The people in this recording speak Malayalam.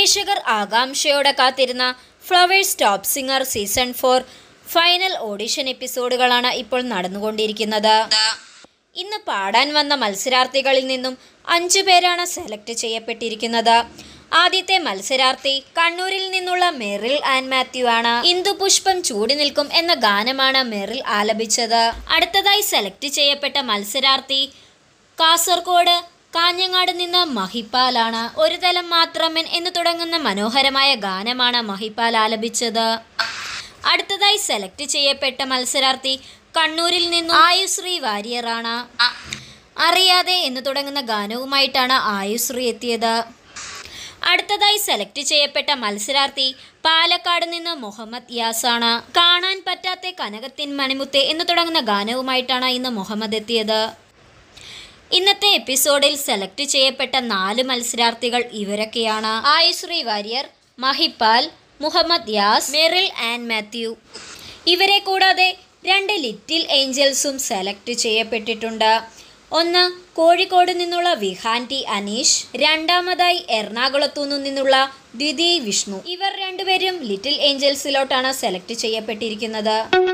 പ്രേക്ഷകർ ആകാംക്ഷയോടെ കാത്തിരുന്ന Flowers Top Singer season four final audition എപ്പിസോഡുകളാണ് ഇപ്പോൾ നടന്നുകൊണ്ടിരിക്കുന്നത് ഇന്ന് പാടാൻ വന്ന മത്സരാർത്ഥികളിൽ നിന്നും അഞ്ചു പേരാണ് സെലക്ട് ചെയ്യപ്പെട്ടിരിക്കുന്നത് ആദ്യത്തെ മത്സരാർത്ഥി കണ്ണൂരിൽ നിന്നുള്ള മെറിൽ ആൻഡ് മാത്യു ആണ് ഇന്ദു പുഷ്പം ചൂടി നിൽക്കും എന്ന ഗാനമാണ് മെറിൽ ആലപിച്ചത് അടുത്തതായി സെലക്ട് ചെയ്യപ്പെട്ട മത്സരാർത്ഥി കാസർഗോഡ് കാഞ്ഞങ്ങാട് നിന്ന് മഹിപ്പാലാണ് ഒരു തലം മാത്രമൻ എന്ന് തുടങ്ങുന്ന മനോഹരമായ ഗാനമാണ് മഹിപ്പാൽ ആലപിച്ചത് അടുത്തതായി സെലക്ട് ചെയ്യപ്പെട്ട മത്സരാർത്ഥി കണ്ണൂരിൽ നിന്നും ആയുശ്രീ വാര്യറാണ് അറിയാതെ എന്ന് തുടങ്ങുന്ന ഗാനവുമായിട്ടാണ് ആയുശ്രീ എത്തിയത് അടുത്തതായി സെലക്ട് ചെയ്യപ്പെട്ട മത്സരാർത്ഥി പാലക്കാട് നിന്ന് മുഹമ്മദ് യാസാണ് കാണാൻ പറ്റാത്ത കനകത്തിൻ മണിമുത്തെ എന്ന് തുടങ്ങുന്ന ഗാനവുമായിട്ടാണ് ഇന്ന് മുഹമ്മദ് എത്തിയത് ഇന്നത്തെ എപ്പിസോഡിൽ സെലക്ട് ചെയ്യപ്പെട്ട നാല് മത്സരാർത്ഥികൾ ഇവരൊക്കെയാണ് ആയുശ്രീ വാര്യർ മഹിപ്പാൽ മുഹമ്മദ് യാസ് മെറിൽ ആൻഡ് മാത്യു ഇവരെ കൂടാതെ രണ്ട് ലിറ്റിൽ ഏഞ്ചൽസും സെലക്ട് ചെയ്യപ്പെട്ടിട്ടുണ്ട് ഒന്ന് കോഴിക്കോട് നിന്നുള്ള വിഹാൻ ടി അനീഷ് രണ്ടാമതായി എറണാകുളത്തു നിന്നുള്ള ദ്വിതി വിഷ്ണു ഇവർ രണ്ടുപേരും ലിറ്റിൽ ഏഞ്ചൽസിലോട്ടാണ് സെലക്ട് ചെയ്യപ്പെട്ടിരിക്കുന്നത്